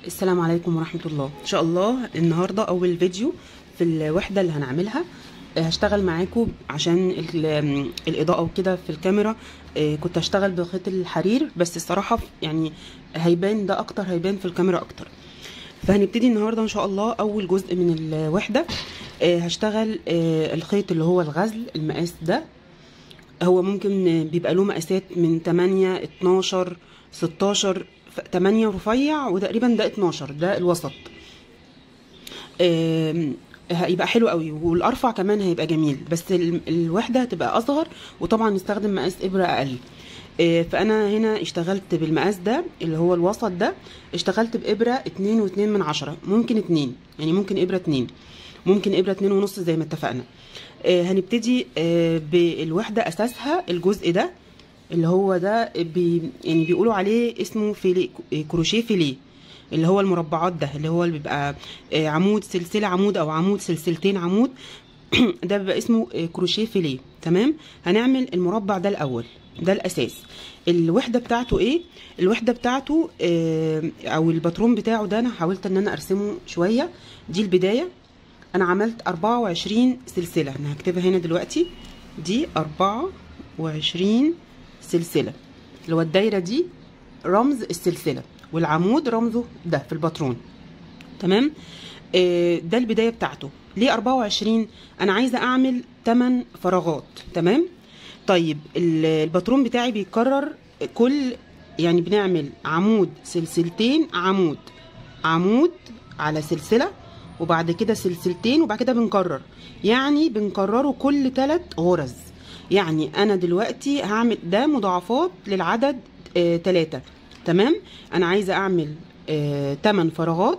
السلام عليكم ورحمة الله ان شاء الله النهاردة اول فيديو في الوحدة اللي هنعملها آه، هشتغل معاكم عشان ال- الاضاءة وكده في الكاميرا آه، كنت هشتغل بخيط الحرير بس الصراحة يعني هيبان ده اكتر هيبان في الكاميرا اكتر فهنبتدي النهاردة ان شاء الله اول جزء من الوحدة آه، هشتغل آه، الخيط اللي هو الغزل المقاس ده هو ممكن بيبقى له مقاسات من 8 12 16 ف- 8 رفيع وتقريبا ده 12 ده الوسط آم، هيبقى حلو قوي والارفع كمان هيبقى جميل بس ال- الوحده هتبقى اصغر وطبعا نستخدم مقاس ابره اقل آه، فانا هنا اشتغلت بالمقاس ده اللي هو الوسط ده اشتغلت بابره 2 و2 من عشرة ممكن 2 يعني ممكن ابره 2 ممكن ابره 2 ونص زي ما اتفقنا آه، هنبتدي آه، بالوحده اساسها الجزء ده اللي هو ده بي يعني بيقولوا عليه اسمه فيلي كروشيه فيليه اللي هو المربعات ده اللي هو اللي بيبقى آه، عمود سلسله عمود او عمود سلسلتين عمود ده بيبقى اسمه آه، كروشيه فيليه تمام هنعمل المربع ده الاول ده الاساس الوحده بتاعته ايه الوحده بتاعته آه، او الباترون بتاعه ده انا حاولت ان انا ارسمه شويه دي البدايه انا عملت 24 سلسله انا هكتبها هنا دلوقتي دي 24 سلسله اللي هو الدايره دي رمز السلسله والعمود رمزه ده في الباترون تمام آه، ده البدايه بتاعته ليه 24 انا عايزه اعمل 8 فراغات تمام طيب ال- الباترون بتاعي بيتكرر كل يعني بنعمل عمود سلسلتين عمود عمود على سلسله وبعد كده سلسلتين وبعد كده بنكرر يعني بنكرره كل ثلاث غرز يعني انا دلوقتي هعمل ده مضاعفات للعدد آه تلاتة تمام انا عايزه اعمل آه 8 فراغات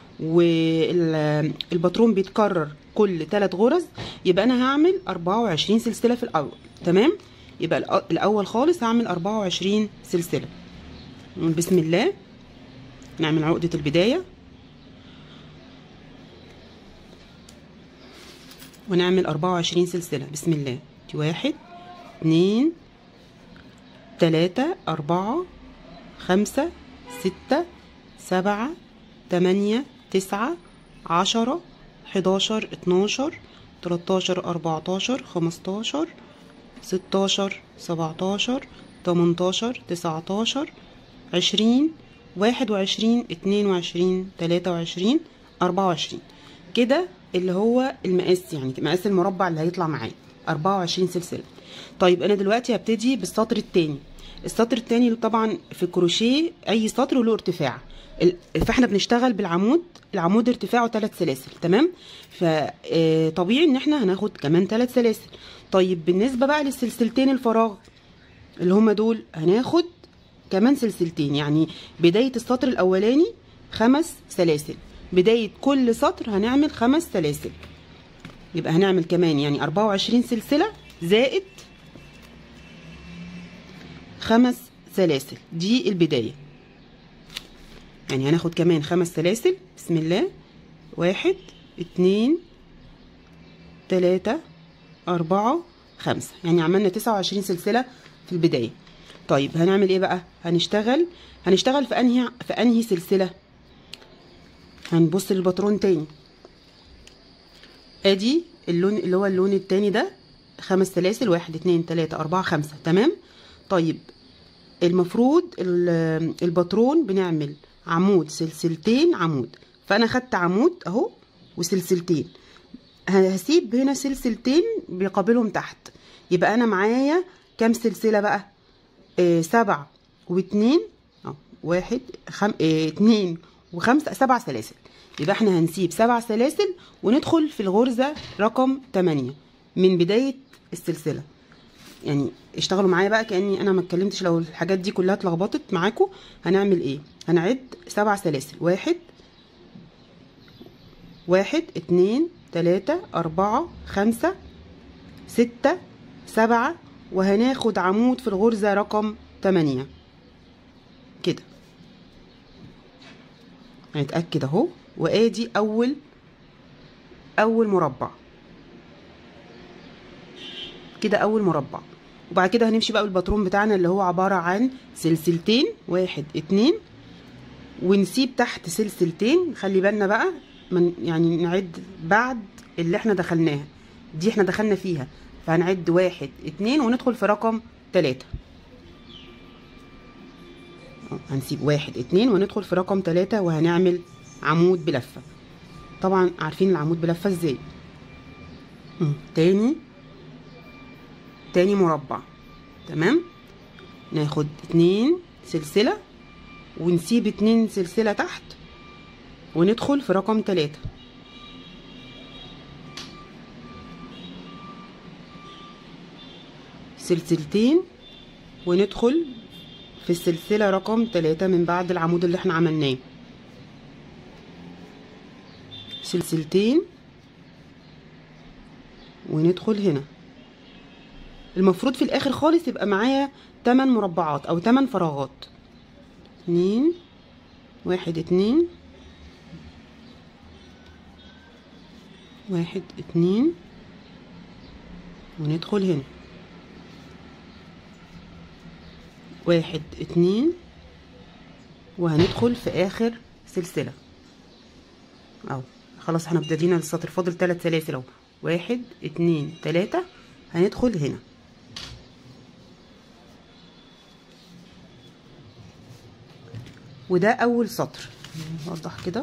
والباترون بيتكرر كل ثلاث غرز يبقى انا هعمل 24 سلسله في الاول تمام يبقى الأ- الاول خالص هعمل 24 سلسله بسم الله نعمل عقده البدايه ونعمل 24 سلسلة بسم الله دي واحد اتنين تلاتة أربعة خمسة ستة سبعة تمانية تسعة عشرة حداشر اتناشر تلاتاشر أربعتاشر خمستاشر ستاشر سبعتاشر تمنتاشر تسعتاشر عشرين واحد وعشرين اتنين وعشرين تلاتة وعشرين أربعة وعشرين كده اللي هو المقاس يعني مقاس المربع اللي هيطلع معايا 24 سلسله طيب انا دلوقتي هبتدي بالسطر التاني السطر التاني طبعا في الكروشيه اي سطر له ارتفاع ال- فاحنا بنشتغل بالعمود العمود ارتفاعه ثلاث سلاسل تمام فطبيعي ان احنا هناخد كمان ثلاث سلاسل طيب بالنسبه بقى للسلسلتين الفراغ اللي هما دول هناخد كمان سلسلتين يعني بداية السطر الأولاني خمس سلاسل بداية كل سطر هنعمل خمس سلاسل يبقى هنعمل كمان يعني 24 سلسلة زائد خمس سلاسل دي البداية يعني هناخد كمان خمس سلاسل بسم الله واحد اتنين تلاتة أربعة خمسة يعني عملنا تسعة وعشرين سلسلة في البداية طيب هنعمل ايه بقى هنشتغل هنشتغل في انهي في انهي سلسلة هنبص للباترون تاني ادي اللون اللي هو اللون التاني ده خمس سلاسل واحد اتنين تلاتة اربعة خمسة تمام طيب المفروض ال- الباترون بنعمل عمود سلسلتين عمود فانا خدت عمود اهو وسلسلتين هسيب هنا سلسلتين بيقابلهم تحت يبقى انا معايا كام سلسله بقى آه سبعة واتنين اه واحد خم... آه اتنين وخمسة سبع سلاسل يبقى احنا هنسيب سبع سلاسل وندخل في الغرزة رقم تمانية من بداية السلسلة يعني اشتغلوا معايا بقى كأني انا ما اتكلمتش لو الحاجات دي كلها اتلخبطت معاكم هنعمل ايه هنعد سبع سلاسل واحد واحد اتنين تلاتة أربعة خمسة ستة سبعة وهناخد عمود في الغرزة رقم تمانية كده هنتأكد اهو وادي أول أول مربع كده أول مربع وبعد كده هنمشي بقى بالباترون بتاعنا اللي هو عبارة عن سلسلتين واحد اتنين ونسيب تحت سلسلتين خلي بالنا بقى من يعني نعد بعد اللي احنا دخلناها دي احنا دخلنا فيها فهنعد واحد اتنين وندخل في رقم تلاتة اه، هنسيب واحد اتنين وندخل في رقم تلاتة وهنعمل عمود بلفة طبعا عارفين العمود بلفة ازاي اه، تاني تاني مربع تمام ناخد اتنين سلسلة ونسيب اتنين سلسلة تحت وندخل في رقم تلاتة سلسلتين وندخل في السلسلة رقم تلاتة من بعد العمود اللي احنا عملناه سلسلتين وندخل هنا المفروض في الاخر خالص يبقى معايا 8 مربعات او 8 فراغات اتنين واحد اتنين واحد اتنين وندخل هنا واحد اتنين وهندخل في اخر سلسلة اهو خلاص احنا ابتدينا السطر فاضل تلات سلاسل اهو واحد اتنين تلاتة هندخل هنا وده اول سطر نوضح كده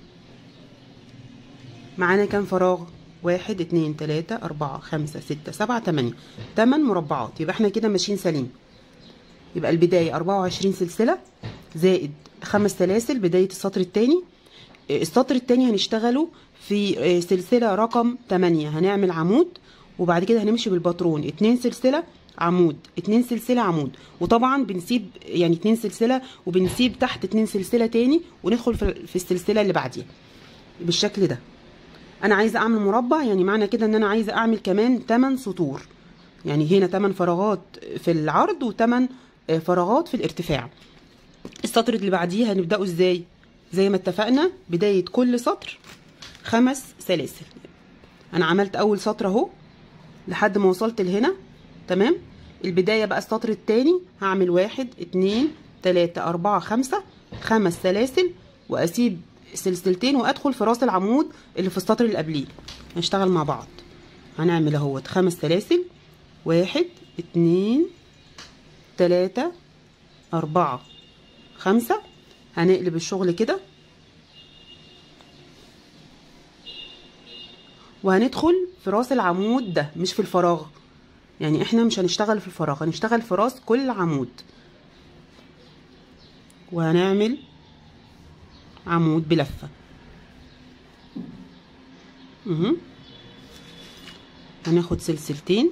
معانا كام فراغ واحد اتنين تلاتة اربعة خمسة ستة سبعة تمانية تمن مربعات يبقى احنا كده ماشيين سليم يبقى البداية اربعة وعشرين سلسلة زائد خمس سلاسل بداية السطر التاني السطر التاني هنشتغله في سلسلة رقم تمانية هنعمل عمود وبعد كده هنمشي بالباترون اتنين سلسلة عمود اتنين سلسلة عمود وطبعا بنسيب يعني اتنين سلسلة وبنسيب تحت اتنين سلسلة تاني وندخل في السلسلة اللي بعديها بالشكل ده انا عايزة اعمل مربع يعني معنى كده ان انا عايزة اعمل كمان 8 سطور يعني هنا 8 فراغات في العرض و8 فراغات في الارتفاع السطر اللي بعديه هنبداه ازاي زي ما اتفقنا بداية كل سطر خمس سلاسل انا عملت اول سطر اهو لحد ما وصلت لهنا تمام البداية بقى السطر التاني هعمل واحد اتنين تلاتة اربعة خمسة خمس سلاسل واسيب سلسلتين وادخل في راس العمود اللي في السطر اللي قبليه هنشتغل مع بعض هنعمل اهوت خمس سلاسل واحد اتنين تلاتة اربعة خمسة هنقلب الشغل كده وهندخل في راس العمود ده مش في الفراغ يعني احنا مش هنشتغل في الفراغ هنشتغل في راس كل عمود وهنعمل عمود بلفة اهو هناخد سلسلتين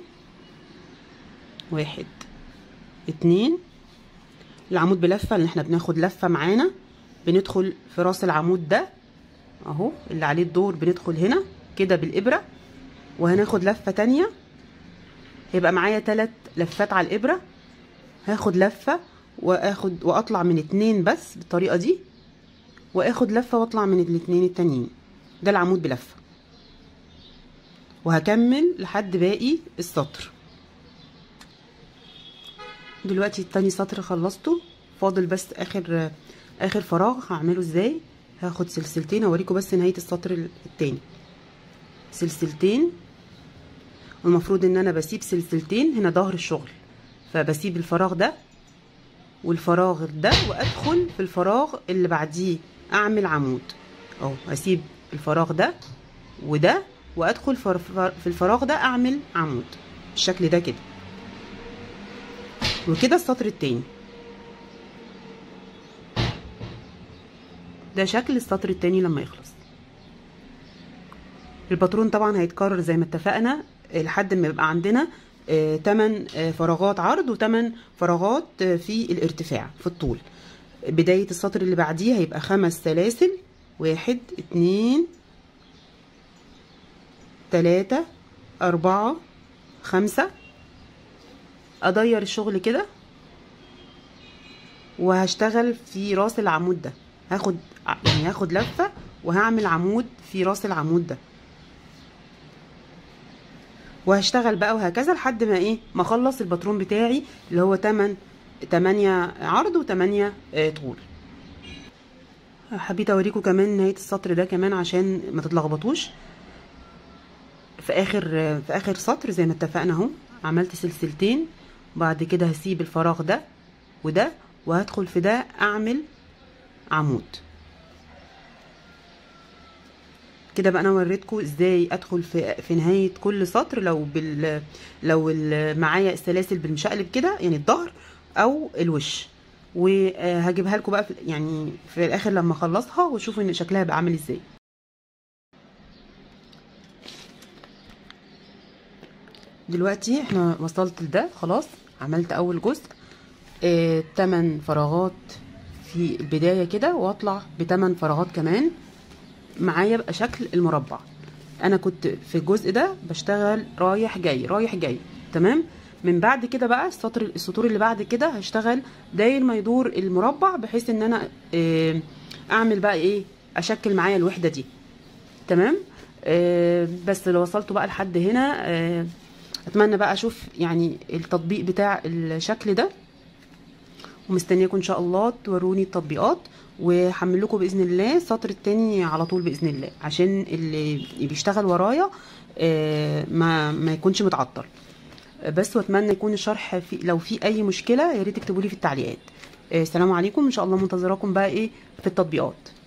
واحد اتنين العمود بلفة اللي احنا بناخد لفة معانا بندخل في راس العمود ده اهو اللي عليه الدور بندخل هنا كده بالابرة وهناخد لفة تانية هيبقى معايا تلات لفات على الابرة هاخد لفة واخد واطلع من اتنين بس بالطريقة دي واخد لفة واطلع من الاتنين التانيين ده العمود بلفة وهكمل لحد باقي السطر دلوقتي التاني سطر خلصته فاضل بس اخر اخر فراغ هعمله ازاي هاخد سلسلتين اوريكم بس نهايه السطر التاني سلسلتين والمفروض ان انا بسيب سلسلتين هنا ظهر الشغل فبسيب الفراغ ده والفراغ ده وادخل في الفراغ اللي بعديه اعمل عمود اهو اسيب الفراغ ده وده وادخل في الفراغ ده اعمل عمود بالشكل ده كده وكده السطر التاني ده شكل السطر التاني لما يخلص الباترون طبعا هيتكرر زي ما اتفقنا لحد ما يبقى عندنا 8 فراغات عرض و8 فراغات في الارتفاع في الطول بداية السطر اللي بعديه هيبقى خمس سلاسل واحد اتنين تلاتة أربعة خمسة أدير الشغل كده وهشتغل في راس العمود ده هاخد يعني هاخد لفة وهعمل عمود في راس العمود ده وهشتغل بقى وهكذا لحد ما ايه ما اخلص الباترون بتاعي اللي هو 8 8 عرض و8 طول حبيت اوريكم كمان نهايه السطر ده كمان عشان ما تتلخبطوش في اخر في اخر سطر زي ما اتفقنا اهو عملت سلسلتين وبعد كده هسيب الفراغ ده وده وهدخل في ده اعمل عمود كده بقى انا وريتكم ازاي ادخل في في نهايه كل سطر لو بال لو ال- معايا السلاسل بالمشقلب كده يعني الظهر او الوش وهجيبها لكم بقى في يعني في الاخر لما اخلصها وشوفوا ان شكلها بقى عامل ازاي دلوقتي احنا وصلت لده خلاص عملت اول جزء آه 8 فراغات في البدايه كده واطلع بثمان فراغات كمان معايا بقى شكل المربع انا كنت في الجزء ده بشتغل رايح جاي رايح جاي تمام من بعد كده بقى السطر السطور اللي بعد كده هشتغل داير ما يدور المربع بحيث ان انا آه، اعمل بقى ايه اشكل معايا الوحده دي تمام آه، بس لو وصلتوا بقى لحد هنا آه، اتمنى بقى اشوف يعني التطبيق بتاع الشكل ده ومستنياكم ان شاء الله توروني التطبيقات وحمل لكم باذن الله السطر التاني على طول باذن الله عشان اللي بيشتغل ورايا آه، ما ما يكونش متعطل بس واتمنى يكون الشرح في لو في اي مشكله يا ريت تكتبوا لي في التعليقات آه، السلام عليكم ان شاء الله منتظراكم بقى ايه في التطبيقات